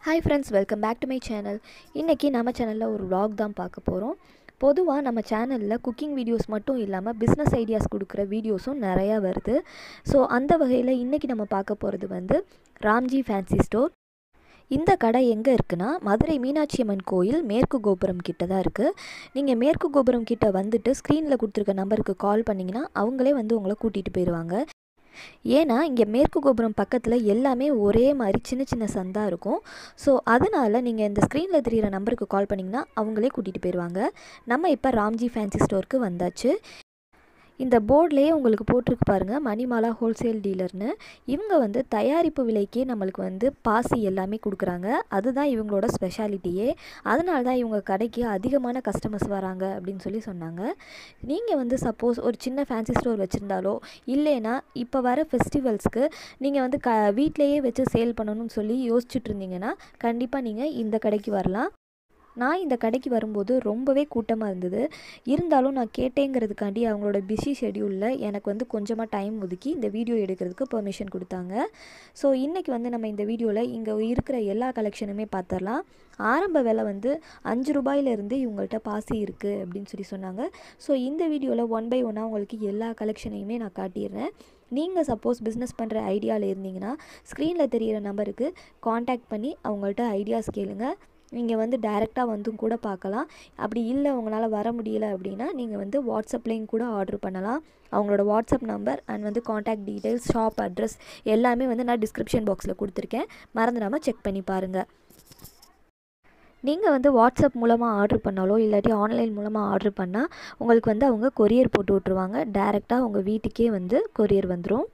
Hi friends welcome back to my channel இன்றைக்கி நம்ம சேனலில் ஒரு vlog தான் பார்க்க போகிறோம் பொதுவாக நம்ம சேனலில் குக்கிங் வீடியோஸ் மட்டும் இல்லாமல் பிஸ்னஸ் ஐடியாஸ் கொடுக்குற வீடியோஸும் நிறையா வருது ஸோ அந்த வகையில் இன்றைக்கி நம்ம பார்க்க போகிறது வந்து ராம்ஜி ஃபேன்சி ஸ்டோர் இந்த கடை எங்கே இருக்குன்னா மதுரை மீனாட்சி அம்மன் கோயில் மேற்கு கோபுரம் கிட்ட தான் இருக்குது நீங்கள் மேற்கு கோபுரம் கிட்ட வந்துட்டு ஸ்க்ரீனில் கொடுத்துருக்க நம்பருக்கு கால் பண்ணிங்கன்னா அவங்களே வந்து உங்களை கூட்டிகிட்டு போயிடுவாங்க ஏன்னா இங்கே மேற்கு கோபுரம் பக்கத்தில் எல்லாமே ஒரே மாதிரி சின்ன சின்ன சந்தா இருக்கும் ஸோ அதனால் நீங்கள் இந்த ஸ்க்ரீனில் தெரியிற நம்பருக்கு கால் பண்ணிங்கன்னா அவங்களே கூட்டிகிட்டு போயிடுவாங்க நம்ம இப்போ ராம்ஜி ஃபேன்சி ஸ்டோருக்கு வந்தாச்சு இந்த போர்ட்லேயே உங்களுக்கு போட்டிருக்கு பாருங்கள் மணிமாலா ஹோல்சேல் டீலர்னு இவங்க வந்து தயாரிப்பு விலைக்கே நம்மளுக்கு வந்து பாசி எல்லாமே கொடுக்குறாங்க அதுதான் இவங்களோட ஸ்பெஷாலிட்டியே அதனால தான் இவங்க கடைக்கு அதிகமான கஸ்டமர்ஸ் வராங்க அப்படின்னு சொல்லி சொன்னாங்க நீங்கள் வந்து சப்போஸ் ஒரு சின்ன ஃபேன்சி ஸ்டோர் வச்சுருந்தாலோ இல்லைன்னா இப்போ வர ஃபெஸ்டிவல்ஸ்க்கு நீங்கள் வந்து க வீட்டிலையே வச்சு சேல் பண்ணணும்னு சொல்லி யோசிச்சுட்டு இருந்தீங்கன்னா கண்டிப்பாக நீங்கள் இந்த கடைக்கு வரலாம் நான் இந்த கடைக்கு வரும்போது ரொம்பவே கூட்டமாக இருந்தது இருந்தாலும் நான் கேட்டேங்கிறதுக்காண்டி அவங்களோட பிஸி ஷெடியூலில் எனக்கு வந்து கொஞ்சமாக டைம் ஒதுக்கி இந்த வீடியோ எடுக்கிறதுக்கு பெர்மிஷன் கொடுத்தாங்க ஸோ இன்றைக்கி வந்து நம்ம இந்த வீடியோவில் இங்கே இருக்கிற எல்லா கலெக்ஷனுமே பார்த்துடலாம் ஆரம்ப விலை வந்து அஞ்சு ரூபாயிலிருந்து இவங்கள்ட்ட பாசி இருக்குது அப்படின்னு சொல்லி சொன்னாங்க ஸோ இந்த வீடியோவில் ஒன் பை ஒன்னாக உங்களுக்கு எல்லா கலெக்ஷனையுமே நான் காட்டிடுறேன் நீங்கள் சப்போஸ் பிஸ்னஸ் பண்ணுற ஐடியாவில் இருந்தீங்கன்னா ஸ்க்ரீனில் தெரிகிற நம்பருக்கு காண்டாக்ட் பண்ணி அவங்கள்ட்ட ஐடியாஸ் கேளுங்க நீங்கள் வந்து டைரெக்டாக வந்தும் கூட பார்க்கலாம் அப்படி இல்லை உங்களால் வர முடியல அப்படின்னா நீங்கள் வந்து வாட்ஸ்அப்லேயும் கூட ஆர்டர் பண்ணலாம் அவங்களோட வாட்ஸ்அப் நம்பர் அண்ட் வந்து காண்டாக்ட் டீட்டெயில்ஸ் ஷாப் அட்ரஸ் எல்லாமே வந்து நான் டிஸ்கிரிப்ஷன் பாக்ஸில் கொடுத்துருக்கேன் மறந்துடாமல் செக் பண்ணி பாருங்கள் நீங்கள் வந்து வாட்ஸ்அப் மூலமாக ஆர்டர் பண்ணாலோ இல்லாட்டி ஆன்லைன் மூலமாக ஆர்டர் பண்ணால் உங்களுக்கு வந்து அவங்க கொரியர் போட்டு விட்ருவாங்க டைரெக்டாக உங்கள் வீட்டுக்கே வந்து கொரியர் வந்துடும்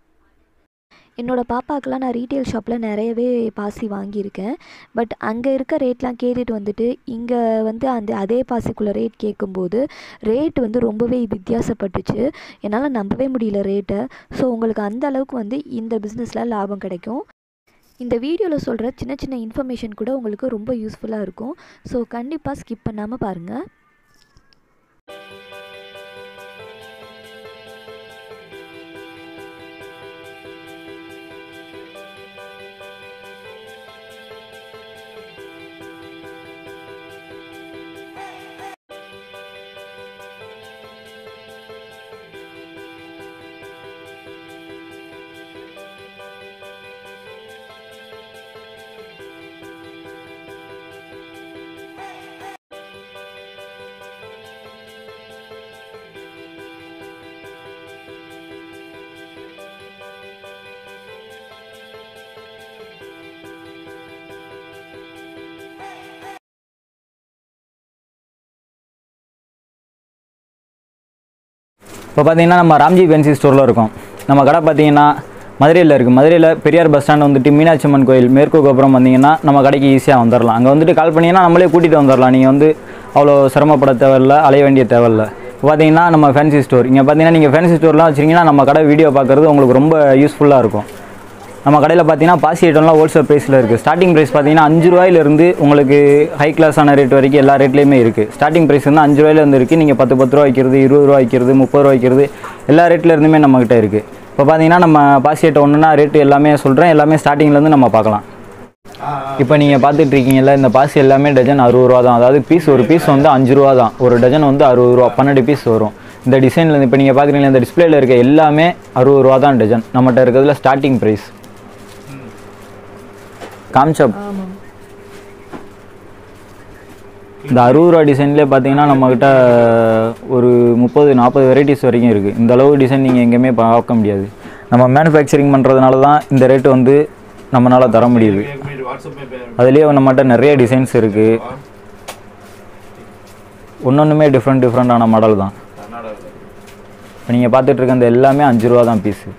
என்னோடய பாப்பாக்கெலாம் நான் ரீட்டைல் ஷாப்பில் நிறையவே பாசி வாங்கியிருக்கேன் பட் அங்கே இருக்க ரேட்லாம் கேட்டுட்டு வந்துட்டு இங்கே வந்து அந்த அதே பாசிக்குள்ளே ரேட் கேட்கும்போது ரேட் வந்து ரொம்பவே வித்தியாசப்பட்டுச்சு என்னால் நம்பவே முடியல ரேட்டை ஸோ உங்களுக்கு அந்த அளவுக்கு வந்து இந்த பிஸ்னஸில் லாபம் கிடைக்கும் இந்த வீடியோவில் சொல்கிற சின்ன சின்ன இன்ஃபர்மேஷன் கூட உங்களுக்கு ரொம்ப யூஸ்ஃபுல்லாக இருக்கும் ஸோ கண்டிப்பாக ஸ்கிப் பண்ணாமல் பாருங்கள் இப்போ பார்த்தீங்கன்னா நம்ம ராம்ஜி பென்சி ஸ்டோரில் இருக்கோம் நம்ம கடை பார்த்தீங்கன்னா மதுரையில் இருக்குது மதுரையில் பெரியார் பஸ் ஸ்டாண்ட் வந்துட்டு மீனாட்சி அம்மன் கோயில் மேற்கு கோபுரம் வந்தீங்கன்னா நம்ம கடைக்கு ஈஸியாக வந்துடலாம் அங்கே வந்துட்டு கால் பண்ணிங்கன்னா நம்மளே கூட்டிகிட்டு வந்துடலாம் நீங்கள் வந்து அவ்வளோ சிரமப்பட தேவையில்ல அலைய வேண்டிய தேவையில்ல இப்போ பார்த்தீங்கன்னா நம்ம ஃபேன்சி ஸ்டோர் இங்கே பார்த்தீங்கன்னா நீங்கள் ஃபேன்சி ஸ்டோர்லாம் வச்சிங்கன்னா நம்ம கடை வீடியோ பார்க்குறது உங்களுக்கு ரொம்ப யூஸ்ஃபுல்லாக இருக்கும் நம்ம கடையில் பார்த்தீங்கன்னா பாசி ஐட்டம்லாம் ஹோல்சேல் ப்ரைஸில் இருக்குது ஸ்டார்டிங் ப்ரைஸ் பார்த்தீங்கன்னா அஞ்சு ரூபாயிலிருந்து உங்களுக்கு ஹை கிளாஸான ரேட் வரைக்கும் எல்லா ரேட்லேயுமே இருக்குது ஸ்டார்டிங் ப்ரைஸ் வந்து அஞ்சு ரூபாயிலேருந்து இருக்குது நீங்கள் பத்து பத்து ரூபா வைக்கிறது இருபது ரூபா வைக்கிறது முப்பது ரூபா வைக்கிறது எல்லா ரேட்ல இருந்துமே நம்மக்கிட்ட இருக்குது இப்போ பார்த்தீங்கன்னா நம்ம பாசி ஐட்டம் ஒன்றுனா ரேட்டு எல்லாமே சொல்கிறேன் எல்லாமே ஸ்டார்டிங்லேருந்து நம்ம பார்க்கலாம் இப்போ நீங்கள் பார்த்துட்டு இருக்கீங்கல்ல இந்த பாசி எல்லாமே டஜன் அறுபது ரூபா தான் அதாவது பீஸ் ஒரு பீஸ் வந்து அஞ்சு ரூபா தான் ஒரு டஜன் வந்து அறுபது ரூபா பன்னெண்டு பீஸ் வரும் இந்த டிசைனில் இப்போ நீங்கள் பார்க்குறீங்களா இந்த டிஸ்பிளேல இருக்க எல்லாமே அறுபது ரூபா தான் டஜன் நம்மகிட்ட இருக்கிறதுல ஸ்டார்டிங் ப்ரைஸ் காமிச்சா இந்த அறுபது ரூபா டிசைன்லேயே பார்த்தீங்கன்னா நம்மக்கிட்ட ஒரு முப்பது நாற்பது வெரைட்டிஸ் வரைக்கும் இருக்குது இந்த அளவு டிசைன் நீங்கள் எங்கேயுமே பார்க்க முடியாது நம்ம மேனுஃபேக்சரிங் பண்ணுறதுனால தான் இந்த ரேட்டு வந்து நம்மளால் தர முடியுது मेरे व्हाट्सएप में पे- அதுலேயே நம்மகிட்ட நிறைய டிசைன்ஸ் இருக்குது ஒன்றொன்றுமே டிஃப்ரெண்ட் டிஃப்ரெண்ட்டான மாடல் தான் கர்நாடகா இப்போ நீங்கள் பார்த்துட்டு இருக்க இந்த எல்லாமே அஞ்சு ரூபா தான் பீஸு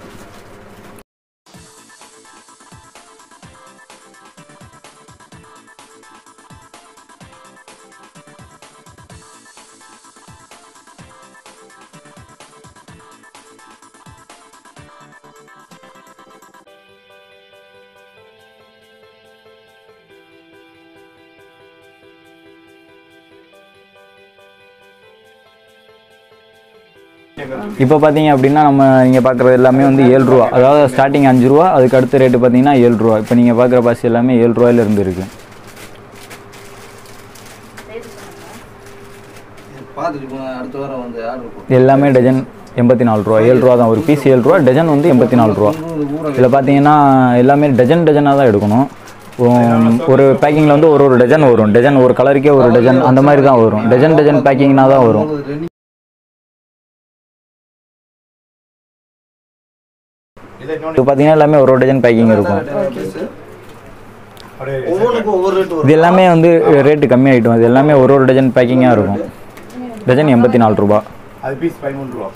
இப்போ பார்த்தீங்க அப்படின்னா நம்ம நீங்கள் பார்க்குறது எல்லாமே வந்து ஏழு ரூபா அதாவது ஸ்டார்டிங் அஞ்சு ரூபா அதுக்கு அடுத்த ரேட்டு பார்த்தீங்கன்னா ஏழு ரூபா இப்போ நீங்கள் பார்க்குற பாசி எல்லாமே ஏழு ரூபாயில இருந்து இருக்குது பார்த்துட்டு போனேன் அடுத்த வாரம் வந்து ஆர்டர் போட்டு இது எல்லாமே டஜன் எண்பத்தி நாலு ரூபா ஏழு ரூபா தான் ஒரு பீஸ் ஏழு ரூபா டஜன் வந்து எண்பத்தி நாலு ரூபா ஊரை இதில் பார்த்தீங்கன்னா எல்லாமே டஜன் டஜனாக தான் எடுக்கணும் உம், ஒரு பேக்கிங்கில் வந்து ஒரு ஒரு டஜன் வரும் டஜன் ஒரு கலருக்கே ஒரு டஜன் அந்த மாதிரி தான் வரும் டஜன் டஜன் பேக்கிங்னா தான் வரும் இது பார்த்தீங்கன்னா எல்லாமே ஒரு ஒரு டஜன் பேக்கிங் இருக்கும் ஒவ்வொன்றுக்கும் ஒவ்வொரு ரேட் வரும் இது எல்லாமே வந்து ரேட்டு கம்மியாகிட்டும் இது எல்லாமே ஒரு ஒரு டஜன் பேக்கிங்காக இருக்கும் டஜன் எண்பத்தி நாலு ரூபா அது பீஸ் பதிமூணு ரூபா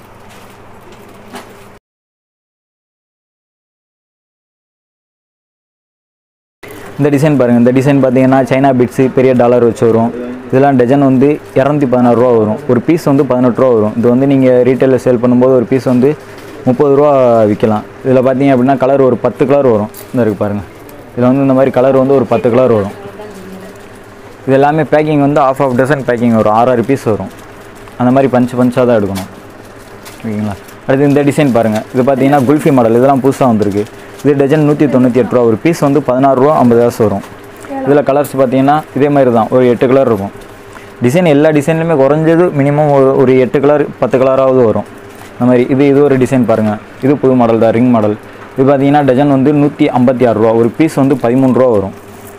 இந்த டிசைன் பாருங்கள் இந்த டிசைன் பார்த்தீங்கன்னா சைனா பிட்ஸு பெரிய டாலர் வச்சு வரும் இதெல்லாம் டஜன் வந்து இரநூத்தி பதினாறு ரூபா வரும் ஒரு பீஸ் வந்து பதினெட்டு ரூபா வரும் இது வந்து நீங்கள் ரீட்டைலில் சேல் பண்ணும்போது ஒரு பீஸ் வந்து முப்பது ரூபா விற்கலாம் இதில் பார்த்தீங்க அப்படின்னா கலர் ஒரு பத்து கலர் வரும் இந்த இருக்கு பாருங்கள் இதில் வந்து இந்த மாதிரி கலர் வந்து ஒரு பத்து கலர் வரும் இது எல்லாமே பேக்கிங் வந்து ஆஃப் ஆஃப் டசன் பேக்கிங் வரும் ஆறு ஆறு பீஸ் வரும் அந்த மாதிரி பஞ்ச் பஞ்சாக தான் எடுக்கணும் ஓகேங்களா அடுத்து இந்த டிசைன் பாருங்கள் இது பார்த்தீங்கன்னா குல்ஃபி மாடல் இதெல்லாம் புதுசாக வந்திருக்கு இது டஜன் நூற்றி தொண்ணூற்றி எட்டு ரூபா ஒரு பீஸ் வந்து பதினாறு ரூபா ஐம்பது காசு வரும் இதில் கலர்ஸ் பார்த்தீங்கன்னா இதே மாதிரி தான் ஒரு எட்டு கலர் இருக்கும் டிசைன் எல்லா டிசைன்லையுமே குறைஞ்சது மினிமம் ஒரு ஒரு எட்டு கலர் பத்து கலராவது வரும் அந்த மாதிரி இது இது ஒரு டிசைன் பாருங்கள் இது புது மாடல் தான் ரிங் மாடல் இது பார்த்தீங்கன்னா டஜன் வந்து நூற்றி ஐம்பத்தி ஆறு ரூபா ஒரு பீஸ் வந்து பதிமூணு ரூபா வரும்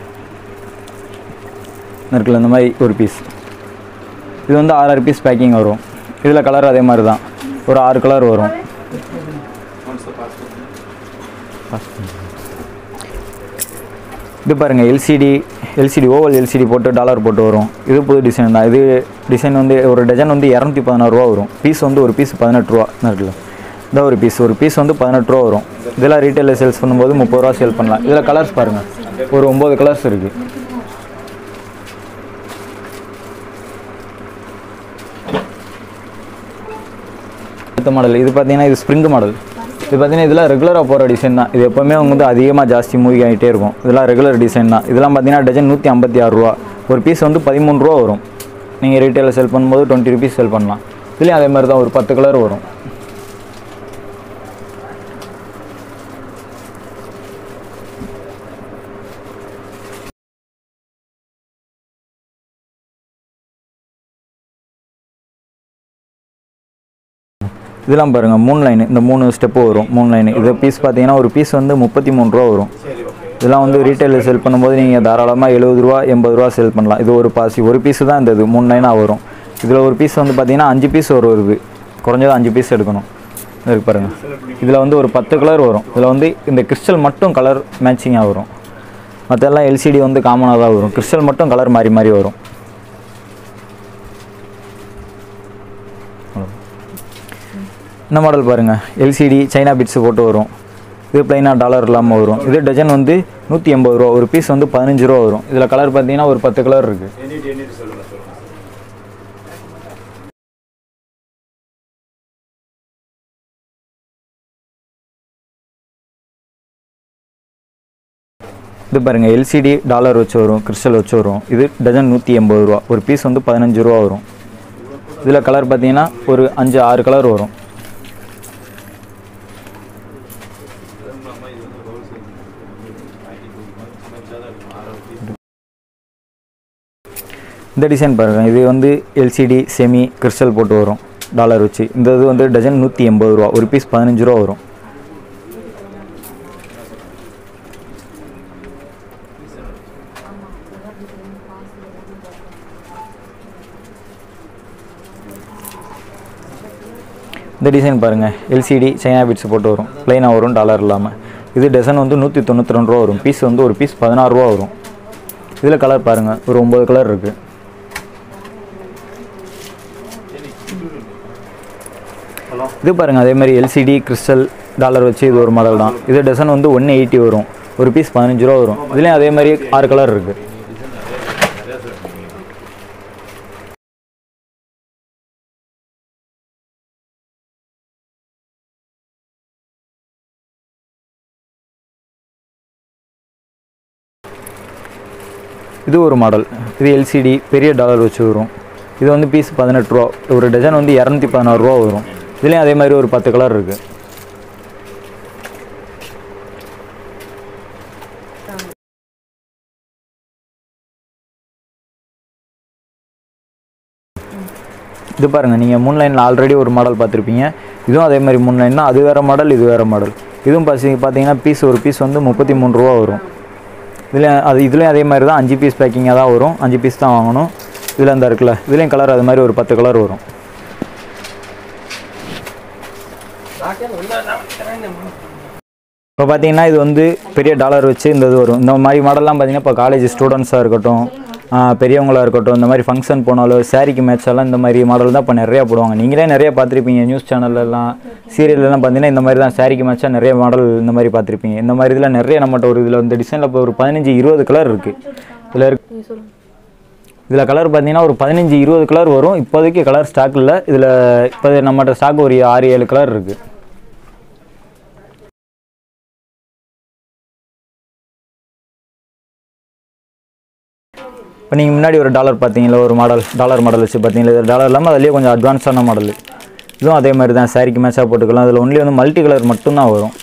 இருக்குல்ல இந்த மாதிரி ஒரு பீஸ் இது வந்து ஆறு ஆறு பீஸ் பேக்கிங் வரும் இதில் கலர் அதே மாதிரி தான் ஒரு ஆறு கலர் வரும் இது பாருங்கள் எல்சிடி எல்சிடி ஓவல் எல்சிடி போட்டு டாலர் போட்டு வரும் இது புது டிசைன் தான் இது டிசைன் வந்து ஒரு டஜன் வந்து இரநூத்தி பதினாறு ரூபா வரும் பீஸ் வந்து ஒரு பீஸ் பதினெட்டு ரூபா இருக்குல்ல இந்த ஒரு பீஸ் ஒரு பீஸ் வந்து பதினெட்டு ரூபா வரும் இதெல்லாம் ரீட்டைலில் சேல்ஸ் பண்ணும்போது முப்பது ரூபா சேல் பண்ணலாம் இதில் கலர்ஸ் பாருங்கள் ஒரு ஒம்பது கலர்ஸ் இருக்குது அடுத்த மாடல் இது பார்த்தீங்கன்னா இது ஸ்ப்ரிங் மாடல் இது பார்த்தீங்கன்னா இதெல்லாம் ரெகுலராக போகிற டிசைன் தான் இது எப்போவுமே வந்து அதிகமாக ஜாஸ்தி மூவி ஆகிட்டே இருக்கும் இதெல்லாம் ரெகுலர் டிசைன் தான் இதெல்லாம் பார்த்தீங்கன்னா டஜன் நூற்றி ஐம்பத்தி ஆறு ரூபா ஒரு பீஸ் வந்து பதிமூணு ரூபா வரும் நீங்கள் ரீட்டைலில் செல் பண்ணும்போது டுவெண்ட்டி ருபீஸ் செல் பண்ணலாம் இதுலேயும் அதே மாதிரி தான் ஒரு பத்து கலர் வரும் இதெல்லாம் பாருங்கள் மூணு லைன் இந்த மூணு ஸ்டெப்பு வரும் மூணு லைன் இது பீஸ் பார்த்தீங்கன்னா ஒரு பீஸ் வந்து முப்பத்தி மூணு ரூபா வரும் இதெல்லாம் வந்து ரீட்டைலில் செல் பண்ணும்போது நீங்கள் தாராளமாக எழுபது ரூபா எண்பது ரூபா செல் பண்ணலாம் இது ஒரு பாசி ஒரு பீஸ் தான் இந்த இது மூணு லைனாக வரும் இதில் ஒரு பீஸ் வந்து பார்த்தீங்கன்னா அஞ்சு பீஸ் வரும் இது குறைஞ்சது அஞ்சு பீஸ் எடுக்கணும் இது இருக்கு பாருங்கள் இதில் வந்து ஒரு பத்து கலர் வரும் இதில் வந்து இந்த கிறிஸ்டல் மட்டும் கலர் மேட்சிங்காக வரும் மற்றெல்லாம் எல்சிடி வந்து காமனாக தான் வரும் கிறிஸ்டல் மட்டும் கலர் மாறி மாறி வரும் இந்த மாடல் பாருங்கள் எல்சிடி சைனா பிட்ஸ் போட்டு வரும் இது பிளைனாக டாலர் இல்லாமல் வரும் இது டஜன் வந்து நூற்றி எண்பது ரூபா ஒரு பீஸ் வந்து பதினஞ்சு ரூபா வரும் இதில் கலர் பார்த்தீங்கன்னா ஒரு பத்து கலர் இருக்குது எண்ணிட்டு எண்ணிட்டு சொல்லுங்க சொல்லுங்க இது பாருங்கள் எல்சிடி டாலர் வச்சு வரும் கிறிஸ்டல் வச்சு வரும் இது டஜன் நூற்றி எண்பது ரூபா ஒரு பீஸ் வந்து பதினஞ்சு ரூபா வரும் இதில் கலர் பார்த்தீங்கன்னா ஒரு அஞ்சு ஆறு கலர் வரும் இந்த டிசைன் பாருங்கள் இது வந்து எல்சிடி செமி கிறிஸ்டல் போட்டு வரும் டாலர் வச்சு இந்த இது வந்து டஜன் நூற்றி எண்பது ரூபா ஒரு பீஸ் பதினஞ்சு ரூபா வரும் இந்த டிசைன் பாருங்கள் எல்சிடி சைனா பிட்ஸ் போட்டு வரும் ப்ளைனாக வரும் டாலர் இல்லாமல் இது டசன் வந்து நூற்றி தொண்ணூற்றி ரெண்டு ரூபா வரும் பீஸ் வந்து ஒரு பீஸ் பதினாறு ரூபா வரும் இதில் கலர் பாருங்கள் ஒரு ஒம்பது கலர் இருக்குது இது பாருங்கள் அதே மாதிரி எல்சிடி கிறிஸ்டல் டாலர் வச்சு இது ஒரு மாடல் தான் இது டசன் வந்து ஒன்று எயிட்டி வரும் ஒரு பீஸ் பதினஞ்சு ரூபா வரும் இதுலேயும் அதே மாதிரி ஆறு கலர் இருக்குது இது ஒரு மாடல் இது எல்சிடி பெரிய டாலர் வச்சு வரும் இது வந்து பீஸ் பதினெட்டு ரூபா ஒரு டஜன் வந்து இரநூத்தி பதினாறு ரூபா வரும் இதுலேயும் அதே மாதிரி ஒரு பத்து கலர் இருக்குது இது பாருங்கள் நீங்கள் மூணு லைனில் ஆல்ரெடி ஒரு மாடல் பார்த்துருப்பீங்க இதுவும் அதே மாதிரி மூணு லைன் தான் அது வேறு மாடல் இது வேறு மாடல் இதுவும் பாசி பார்த்தீங்கன்னா பீஸ் ஒரு பீஸ் வந்து முப்பத்தி மூணு ரூபா வரும் இதில் அது இதுலேயும் அதே மாதிரி தான் அஞ்சு பீஸ் பேக்கிங்காக தான் வரும் அஞ்சு பீஸ் தான் வாங்கணும் இதில் இந்த இருக்குல்ல இதுலேயும் கலர் அது மாதிரி ஒரு பத்து கலர் வரும் இப்போ பார்த்தீங்கன்னா இது வந்து பெரிய டாலர் வச்சு இந்த இது வரும் இந்த மாதிரி மாடல்லாம் பார்த்தீங்கன்னா இப்போ காலேஜ் ஸ்டூடெண்ட்ஸாக இருக்கட்டும் ஆஹ் பெரியவங்களா இருக்கட்டும் இந்த மாதிரி ஃபங்க்ஷன் போனாலும் சாரிக்கு மேட்ச் எல்லாம் இந்த மாதிரி மாடல் தான் இப்போ நிறையா போடுவாங்க நீங்களே நிறைய பார்த்துருப்பீங்க நியூஸ் சேனல்லலாம் சீரியல்லாம் பார்த்தீங்கன்னா இந்த மாதிரி தான் சாரிக்கு மேட்சாக நிறைய மாடல் இந்த மாதிரி பார்த்துருப்பீங்க இந்த மாதிரி இதில் நிறைய நம்மகிட்ட ஒரு இதில் இந்த டிசைனில் இப்போ ஒரு பதினஞ்சு இருபது கலர் இருக்குது இதில் இருக்கு இதில் கலர் பார்த்தீங்கன்னா ஒரு பதினஞ்சு இருபது கலர் வரும் இப்போதைக்கு கலர் ஸ்டாக் இல்லை இதில் இப்போ நம்மகிட்ட ஸ்டாக் ஒரு ஆறு ஏழு கலர் இருக்குது இப்போ நீங்கள் முன்னாடி ஒரு டாலர் பார்த்தீங்களா ஒரு மாடல் டாலர் மாடல் வச்சு பார்த்தீங்களா இது டாலர் இல்லாமல் அதுலேயே கொஞ்சம் அட்வான்ஸான மாடல் இதுவும் அதே மாதிரி தான் சாரிக்கு மேட்சாக போட்டுக்கலாம் அதில் ஒன்லி வந்து மல்டி கலர் மட்டும்தான் வரும்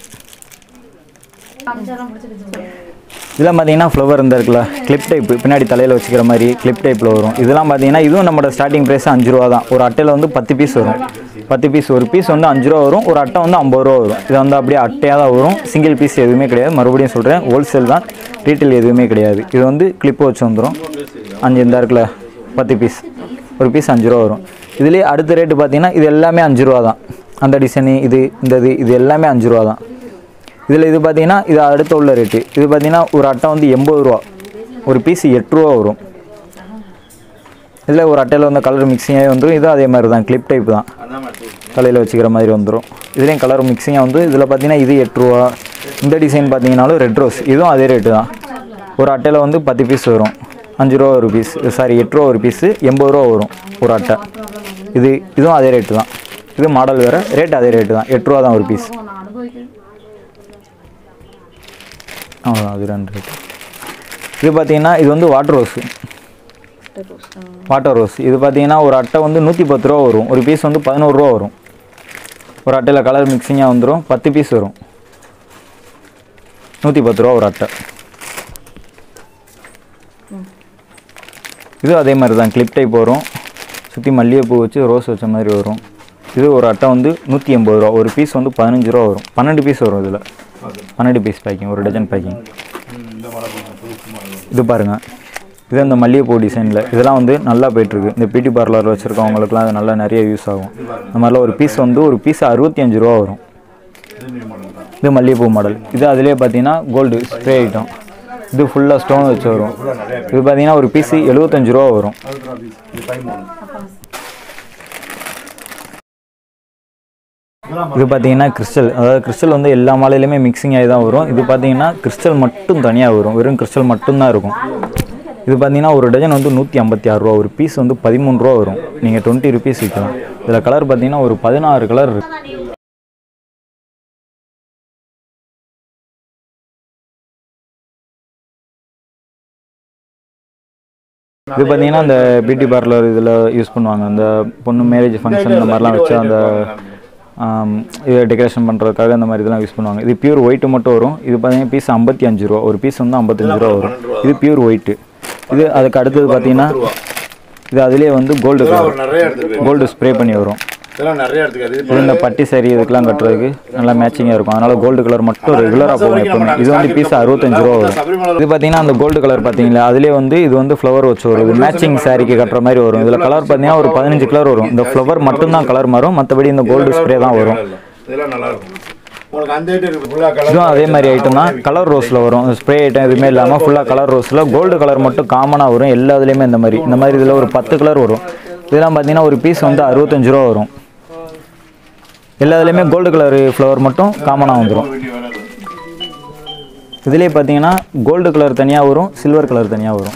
இதெல்லாம் பார்த்தீங்கன்னா ஃப்ளவர் இந்த இருக்குல்ல கிளிப் டைப் பின்னாடி தலையில் வச்சுக்கிற மாதிரி கிளிப் டைப்பில் வரும் இதெல்லாம் பார்த்தீங்கன்னா இதுவும் நம்மளோட ஸ்டார்டிங் ப்ரைஸ் அஞ்சு ரூபா தான் ஒரு அட்டையில் வந்து பத்து பீஸ் வரும் பத்து பீஸ் ஒரு பீஸ் வந்து அஞ்சு ரூபா வரும் ஒரு அட்டை வந்து ஐம்பது ரூபா வரும் இது வந்து அப்படியே அட்டையாக தான் வரும் சிங்கிள் பீஸ் எதுவுமே கிடையாது மறுபடியும் சொல்கிறேன் ஹோல்சேல் தான் ரீட்டைல் எதுவுமே கிடையாது இது வந்து கிளிப்பு வச்சு வந்துடும் அஞ்சு இந்த இருக்குல்ல பத்து பீஸ் ஒரு பீஸ் அஞ்சு ரூபா வரும் இதுலேயே அடுத்த ரேட்டு பார்த்தீங்கன்னா இது எல்லாமே அஞ்சு ரூபா தான் அந்த டிசைனு இது இந்த இது இது எல்லாமே அஞ்சு ரூபா தான் இதில் இது பார்த்தீங்கன்னா இது அடுத்த உள்ள ரேட்டு இது பார்த்தீங்கன்னா ஒரு அட்டை வந்து எண்பது ரூபா ஒரு பீஸ் எட்டு ரூபா வரும் இதில் ஒரு அட்டையில் வந்து கலர் மிக்சிங்காகவே வந்துடும் இதுவும் அதே மாதிரி தான் கிளிப் டைப் தான் தலையில் வச்சுக்கிற மாதிரி வந்துடும் இதுலேயும் கலர் மிக்சிங்காக வந்து இதில் பார்த்தீங்கன்னா இது எட்டு ரூபா இந்த டிசைன் பார்த்தீங்கன்னாலும் ரெட் ரோஸ் இதுவும் அதே ரேட்டு தான் ஒரு அட்டையில் வந்து பத்து பீஸ் வரும் அஞ்சு ரூபா ஒரு பீஸ் சாரி எட்டு ரூபா ஒரு பீஸு எண்பது ரூபா வரும் ஒரு அட்டை இது இதுவும் அதே ரேட்டு தான் இது மாடல் வேறு ரேட் அதே ரேட்டு தான் எட்டு ரூபா தான் ஒரு பீஸ் அவ்வளோதான் அது ரெண்டு ரேட்டு இது பார்த்தீங்கன்னா இது வந்து வாட்டர் ரோஸு வாட்டர் ரோஸ் இது பார்த்தீங்கன்னா ஒரு அட்டை வந்து நூற்றி பத்து ரூபா வரும் ஒரு பீஸ் வந்து பதினோரு ரூபா வரும் ஒரு அட்டையில் கலர் மிக்சிங்காக வந்துடும் பத்து பீஸ் வரும் நூற்றி பத்து ரூபா ஒரு அட்டை இது அதே மாதிரி தான் கிளிப் டைப் வரும் சுற்றி மல்லிகைப்பூ வச்சு ரோஸ் வச்ச மாதிரி வரும் இது ஒரு அட்டை வந்து நூற்றி எண்பது ரூபா ஒரு பீஸ் வந்து பதினஞ்சு ரூபா வரும் பன்னெண்டு பீஸ் வரும் இதில் பன்னெண்டு பீஸ் பேக்கிங் ஒரு டஜன் பேக்கிங் இந்த மாடல் புதுசு மாடல் இது பாருங்கள் இது அந்த மல்லிகைப்பூ டிசைனில் இதெல்லாம் வந்து நல்லா போயிட்டுருக்கு இந்த பியூட்டி பார்லர் வச்சுருக்கவங்களுக்குலாம் அது நல்லா நிறைய யூஸ் ஆகும் இந்த மாதிரிலாம் ஒரு பீஸ் வந்து ஒரு பீஸ் அறுபத்தி அஞ்சு ரூபா வரும் இது நியூ மாடல் தான் இது மல்லிகைப்பூ மாடல் இது அதிலே பார்த்தீங்கன்னா கோல்டு ஸ்ப்ரே ஐட்டம் இது ஃபுல்லாக ஸ்டோன் வச்சு வரும் இது பார்த்தீங்கன்னா ஒரு பீஸு எழுபத்தஞ்சு ரூபா வரும் அல்ட்ரா பீஸ் இது ஃபைவ் மாடல் இது பார்த்தீங்கன்னா கிறிஸ்டல் அதாவது கிறிஸ்டல் வந்து எல்லா மாலையிலுமே மிக்சிங் ஆகி தான் வரும் இது பார்த்தீங்கன்னா கிறிஸ்டல் மட்டும் தனியாக வரும் வெறும் கிறிஸ்டல் மட்டும்தான் இருக்கும் இது பார்த்தீங்கன்னா ஒரு டஜன் வந்து நூற்றி ஐம்பத்தி ஆறு ரூபா ஒரு பீஸ் வந்து பதிமூணு ரூபா வரும் நீங்கள் டுவெண்ட்டி ருபீஸ் விற்கலாம் இதில் கலர் பார்த்தீங்கன்னா ஒரு பதினாறு கலர் இருக்கு இது பார்த்தீங்கன்னா அந்த பியூட்டி பார்லர் இதில் யூஸ் பண்ணுவாங்க அந்த பொண்ணு மேரேஜ் ஃபங்க்ஷன் இந்த மாதிரிலாம் வச்சு அந்த ஆம், இது டெக்கரேஷன் பண்ணுறதுக்காக இந்த மாதிரி இதெல்லாம் யூஸ் பண்ணுவாங்க இது பியூர் ஒயிட்டு மட்டும் வரும் இது பார்த்தீங்கன்னா பீஸ் ஐம்பத்தி அஞ்சு ரூபா ஒரு பீஸ் வந்து ஐம்பத்தஞ்சு ரூபா வரும் இது பியூர் ஒயிட்டு இது அதுக்கு அடுத்தது பார்த்தீங்கன்னா இது அதுலேயே வந்து கோல்டு ஒரு நிறைய எடுத்துருக்கு கோல்டு ஸ்ப்ரே பண்ணி வரும் இதெல்லாம் நிறைய எடுத்துக்காது இது இந்த பட்டி சரி இதுக்கெல்லாம் கட்டுறதுக்கு நல்லா மேட்சிங்காக இருக்கும் அதனால கோல்டு கலர் மட்டும் ரெகுலராக போகும் எப்பவுமே இது வந்து பீஸ் அறுபத்தஞ்சு ரூபா வரும் சபரிமலை இது பார்த்தீங்கன்னா அந்த கோல்டு கலர் பார்த்தீங்களா அதுலேயே வந்து இது வந்து ஃப்ளவர் வச்சு வரும் இது மேட்சிங் சாரிக்கு கட்டுற மாதிரி வரும் இதில் கலர் பார்த்தீங்கன்னா ஒரு பதினஞ்சு கலர் வரும் இந்த ஃப்ளவர் மட்டும்தான் கலர் மாறும் மற்றபடி இந்த கோல்டு ஸ்ப்ரே தான் வரும் இதெல்லாம் நல்லா இருக்கும் உங்களுக்கு அந்த ஐட்டம் இருக்கு ஃபுல்லாக கலர் இதுவும் அதே மாதிரி ஐட்டம் தான் கலர் ரோஸில் வரும் ஸ்ப்ரே ஐட்டம் எதுவுமே இல்லாமல் ஃபுல்லாக கலர் ரோஸில் கோல்டு கலர் மட்டும் காமனாக வரும் எல்லா இதுலேயுமே இந்த மாதிரி இந்த மாதிரி இதில் ஒரு பத்து கலர் வரும் இதெல்லாம் பார்த்தீங்கன்னா ஒரு பீஸ் வந்து அறுபத்தஞ்சு ரூபா வரும் எல்லா இதுலேயுமே கோல்டு கலர் ஃப்ளவர் மட்டும் காமனாக வந்துடும் வீடியோ வேணும் இதுலேயே பார்த்தீங்கன்னா கோல்டு கலர் தனியாக வரும் சில்வர் கலர் தனியாக வரும்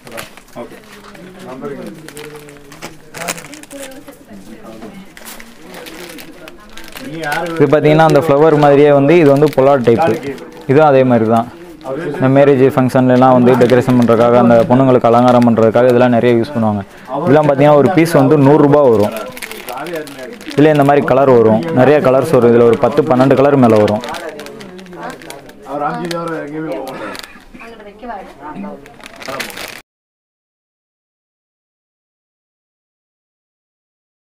நீ யாரு இது பார்த்தீங்கன்னா அந்த ஃப்ளவர் மாதிரியே வந்து இது வந்து பொலார் டைப்பு இதுவும் அதே மாதிரி தான் இந்த மேரேஜ் ஃபங்க்ஷன்லலாம் வந்து டெக்கரேஷன் பண்ணுறதுக்காக அந்த பொண்ணுங்களுக்கு அலங்காரம் பண்ணுறதுக்காக இதெல்லாம் நிறைய யூஸ் பண்ணுவாங்க இதெல்லாம் பார்த்தீங்கன்னா ஒரு பீஸ் வந்து நூறுரூபா வரும் இதில் இந்த மாதிரி கலர் வரும் நிறைய கலர்ஸ் வரும் இதில் ஒரு பத்து பன்னெண்டு கலர் மேலே வரும் அவர் அஞ்சு தவிர எங்கேயுமே போக மாட்டார்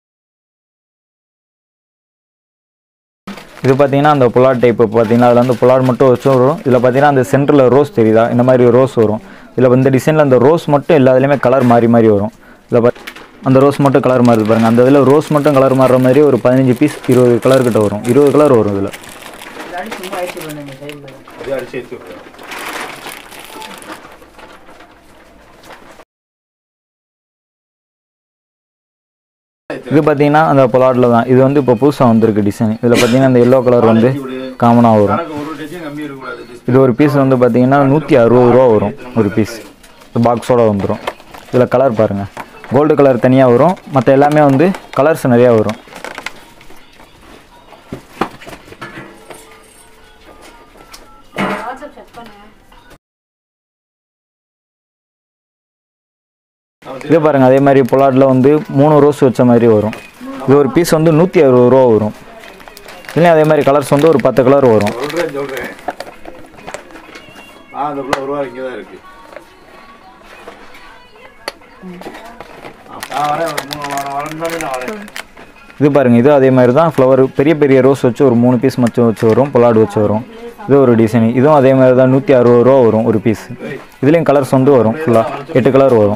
இது பார்த்தீங்கன்னா அந்த புலாட் டைப் பார்த்தீங்கன்னா அதில் வந்து புலாட் மட்டும் வச்சு வரும் இதில் பார்த்தீங்கன்னா அந்த சென்டரில் ரோஸ் தெரியுதா இந்த மாதிரி ரோஸ் வரும் இதில் வந்து டிசைனில் அந்த ரோஸ் மட்டும் எல்லாத்துலேயுமே கலர் மாறி மாறி வரும் இதில் பார்த்து அந்த ரோஸ் மட்டும் கலர் மாறுது பாருங்கள் அந்த இதில் ரோஸ் மட்டும் கலர் மாறுற மாதிரி ஒரு பதினஞ்சு பீஸ் இருபது கலர் கிட்ட வரும் இருபது கலர் வரும் இதில் அது அடிச்சு எடுத்து விட்டுரு. இது பார்த்தீங்கன்னா அந்த பொலாட்டில் தான் இது வந்து இப்போ புதுசாக வந்திருக்கு டிசைன் இதில் பார்த்தீங்கன்னா இந்த எல்லோ கலர் வந்து காமனாக வரும் கணக்கு ஒரு டிசைன் கம்மி இருக்கக்கூடாது இது ஒரு பீஸ் வந்து பார்த்தீங்கன்னா நூற்றி அறுபது ரூபா வரும் ஒரு பீஸ் பாக்ஸோட வந்துடும் இதில் கலர் பாருங்கள் கோல்டு கலர் தனியாக வரும் மற்ற எல்லாமே வந்து கலர்ஸ் நிறையா வரும் இது பாருங்கள் அதே மாதிரி பொலாட்டில் வந்து மூணு ரோஸ் வச்ச மாதிரி வரும் இது ஒரு பீஸ் வந்து நூற்றி அறுபது ரூபா வரும் இல்லையா அதே மாதிரி கலர்ஸ் வந்து ஒரு பத்து கலர் வரும் சொல்றேன் சொல்றேன் ஆ அந்த பிள்ளை ஒரு ரூபா இங்கே தான் இருக்கு நான் வரேன் ஒரு மூணு வாரம் வரணும்னாலே நான் வரேன் இது பாருங்கள் இது அதே மாதிரி தான் ஃப்ளவர் பெரிய பெரிய ரோஸ் வச்சு ஒரு மூணு பீஸ் மச்சம் வச்சு வரும் பொலாடு வச்சு வரும் இது ஒரு டிசைன் இதுவும் அதே மாதிரி தான் நூற்றி அறுபது ரூபா வரும் ஒரு பீஸ் இதுலேயும் கலர்ஸ் வந்து வரும் ஃபுல்லாக எட்டு கலர் வரும்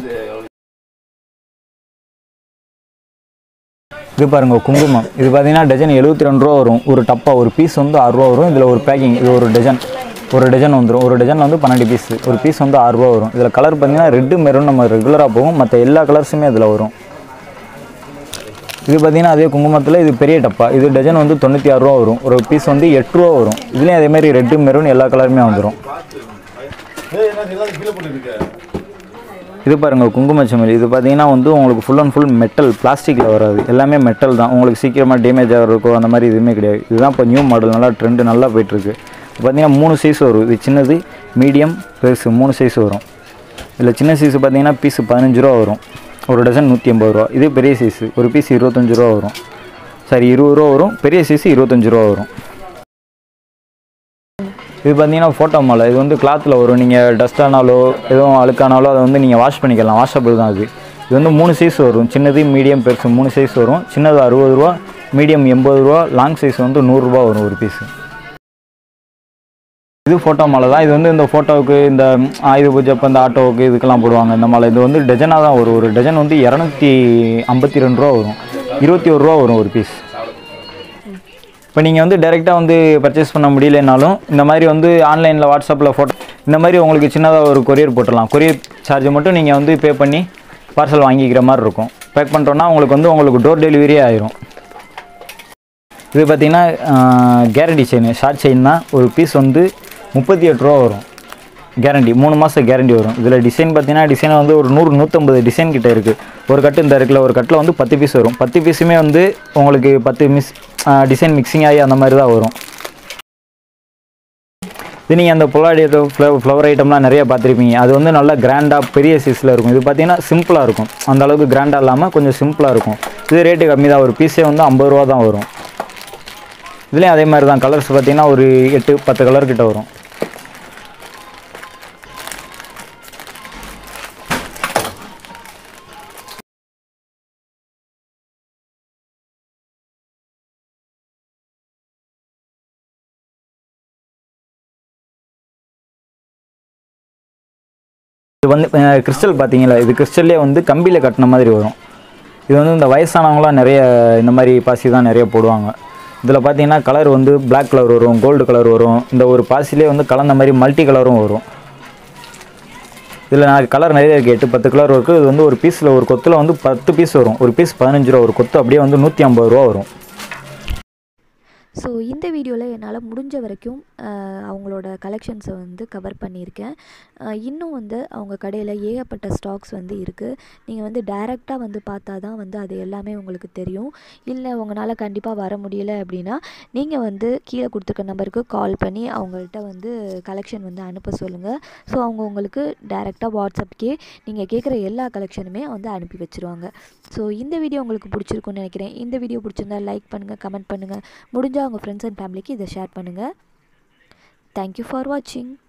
இது பாருங்க குங்குமம் இது பார்த்தீங்கன்னா டஜன் எழுபத்தி ரெண்டு ரூபா வரும் ஒரு டப்பா ஒரு பீஸ் வந்து ஆறு ரூபா வரும் இதில் ஒரு பேக்கிங் இது ஒரு டஜன் ஒரு டஜன் வந்துடும் ஒரு டஜன் வந்து பன்னெண்டு பீஸ் ஒரு பீஸ் வந்து ஆறு ரூபா வரும் இதில் கலர் பார்த்தீங்கன்னா ரெட்டு மெரூன் நம்ம ரெகுலராக போகும் மற்ற எல்லா கலர்ஸுமே இதில் வரும் இது பார்த்தீங்கன்னா அதே குங்குமத்தில் இது பெரிய டப்பா இது டஜன் வந்து தொண்ணூற்றி ஆறு ரூபா வரும் ஒரு பீஸ் வந்து எட்டு ரூபா வரும் இதுலேயும் அதே மாதிரி ரெட்டு மெரூன் எல்லா கலருமே வந்துடும் ஏய் என்ன எல்லாம் கீழே போட்டுருக்க இது பாருங்கள் குங்குமச்சமல் இது பார்த்தீங்கன்னா வந்து உங்களுக்கு ஃபுல் அண்ட் ஃபுல் மெட்டல் பிளாஸ்டிக்கில் வராது எல்லாமே மெட்டல் தான் உங்களுக்கு சீக்கிரமாக டேமேஜ் ஆகிறதுக்கோ அந்த மாதிரி எதுவுமே கிடையாது இதுதான் இப்போ நியூ மாடல் நல்லா ட்ரெண்டு நல்லா போயிட்டுருக்கு இப்போ பார்த்தீங்கன்னா மூணு சைஸ் வரும் இது சின்னது மீடியம் பெருசு மூணு சைஸ் வரும் இதில் சின்ன சைஸ் பார்த்தீங்கன்னா பீஸு பதினஞ்சு ரூபா வரும் ஒரு டசன் நூற்றி ஐம்பது ரூபா இது பெரிய சைஸு ஒரு பீஸ் இருபத்தஞ்சு ரூபா வரும் சரி இருபது ரூபா வரும் பெரிய சைஸ் இருபத்தஞ்சு ரூபா வரும் இது பார்த்தீங்கன்னா ஃபோட்டோ மாலை இது வந்து கிளாத்தில் வரும் நீங்கள் டஸ்ட் ஆனாலோ எதுவும் அழுக்கானாலோ அதை வந்து நீங்கள் வாஷ் பண்ணிக்கலாம் வாஷபிள் தான் அது இது வந்து மூணு சைஸ் வரும் சின்னது மீடியம் பெருசு மூணு சைஸ் வரும் சின்னது அறுபது ரூபா மீடியம் எண்பது ரூபா லாங் சைஸ் வந்து நூறுரூவா வரும் ஒரு பீஸு இது ஃபோட்டோ மாலை தான் இது வந்து இந்த ஃபோட்டோவுக்கு இந்த ஆயுத பூஜை அப்போ இந்த ஆட்டோவுக்கு இதுக்கெல்லாம் போடுவாங்க இந்த மாலை இது வந்து டஜனாக தான் வரும் ஒரு டஜன் வந்து இரநூத்தி ஐம்பத்தி ரெண்டு ரூபா வரும் இருபத்தி ஒரு ரூபா வரும் ஒரு பீஸ் இப்போ நீங்கள் வந்து டைரெக்டாக வந்து பர்ச்சேஸ் பண்ண முடியலனாலும் இந்த மாதிரி வந்து ஆன்லைனில் வாட்ஸ்அப்பில் ஃபோட்டோ இந்த மாதிரி உங்களுக்கு சின்னதாக ஒரு கொரியர் போட்டுடலாம் கொரியர் சார்ஜ் மட்டும் நீங்கள் வந்து பே பண்ணி பார்சல் வாங்கிக்கிற மாதிரி இருக்கும் பேக் பண்ணுறோன்னா உங்களுக்கு வந்து உங்களுக்கு டோர் டெலிவரியே ஆயிரும் இது பார்த்தீங்கன்னா கேரண்டி செயின் ஷார்ட் செயின் தான் ஒரு பீஸ் வந்து முப்பத்தி எட்டு ரூபா வரும் கேரண்டி மூணு மாதம் கேரண்டி வரும் இதில் டிசைன் பார்த்தீங்கன்னா டிசைன் வந்து ஒரு நூறு நூற்றம்பது டிசைன் கிட்ட இருக்குது ஒரு கட்டு இந்த இருக்குல்ல ஒரு கட்டில் வந்து பத்து பீஸ் வரும் பத்து பீஸுமே வந்து உங்களுக்கு பத்து மிஸ் டிசைன் மிக்சிங் ஆகி அந்த மாதிரி தான் வரும் இது நீங்கள் அந்த பொலாடி ஃப்ளவர் ஃப்ளவர் ஐட்டம்லாம் நிறைய பார்த்துருப்பீங்க அது வந்து நல்லா கிராண்டாக பெரிய சைஸில் இருக்கும் இது பார்த்தீங்கன்னா சிம்பிளாக இருக்கும் அந்த அளவுக்கு கிராண்டாக இல்லாமல் கொஞ்சம் சிம்பிளாக இருக்கும் இது ரேட்டு கம்மி தான் ஒரு பீஸே வந்து ஐம்பது ரூபா தான் வரும் இதுலேயும் அதே மாதிரி தான் கலர்ஸ் பார்த்தீங்கன்னா ஒரு எட்டு பத்து கலர் கிட்ட வரும் இது வந்து கிறிஸ்டல் பார்த்தீங்களா இது கிறிஸ்டல்லே வந்து கம்பியில் கட்டின மாதிரி வரும் இது வந்து இந்த வயசானவங்களாம் நிறைய இந்த மாதிரி பாசி தான் நிறைய போடுவாங்க இதில் பார்த்தீங்கன்னா கலர் வந்து Black கலர் வரும் கோல்டு கலர் வரும் இந்த ஒரு பாசிலே வந்து கலந்த மாதிரி மல்டி கலரும் வரும் இதில் நான் கலர் நிறைய இருக்குது எட்டு பத்து கலர் இருக்குது இது வந்து ஒரு பீஸில் ஒரு கொத்தில் வந்து பத்து பீஸ் வரும் ஒரு பீஸ் பதினஞ்சு ரூபா ஒரு கொத்து அப்படியே வந்து நூற்றி ஐம்பது ரூபா வரும் ஸோ இந்த வீடியோவில் என்னால் முடிஞ்ச வரைக்கும் அஹ், அவங்களோட கலெக்ஷன்ஸை வந்து கவர் பண்ணியிருக்கேன் அஹ், இன்னும் வந்து அவங்க கடையில் ஏகப்பட்ட ஸ்டாக்ஸ் வந்து இருக்குது நீங்கள் வந்து டைரெக்டாக வந்து பார்த்தா தான் வந்து அது எல்லாமே உங்களுக்கு தெரியும் இல்லை உங்களால் கண்டிப்பாக வர முடியல அப்படின்னா நீங்கள் வந்து கீழே கொடுத்துருக்க நம்பருக்கு கால் பண்ணி அவங்கள்ட்ட வந்து கலெக்ஷன் வந்து அனுப்ப சொல்லுங்கள் ஸோ அவங்க உங்களுக்கு டைரெக்டாக வாட்ஸ்அப்க்கே நீங்கள் கேட்குற எல்லா கலெக்ஷனுமே வந்து அனுப்பி வச்சுருவாங்க ஸோ இந்த வீடியோ உங்களுக்கு பிடிச்சிருக்குன்னு நினைக்கிறேன் இந்த வீடியோ பிடிச்சிருந்தா லைக் பண்ணுங்கள் கமெண்ட் பண்ணுங்கள் முடிஞ்சால் உங்கள் ஃப்ரெண்ட்ஸ் அண்ட் ஃபேமிலிக்கு இதை ஷேர் பண்ணுங்கள் தேங்க்யூ ஃபார் வாட்சிங்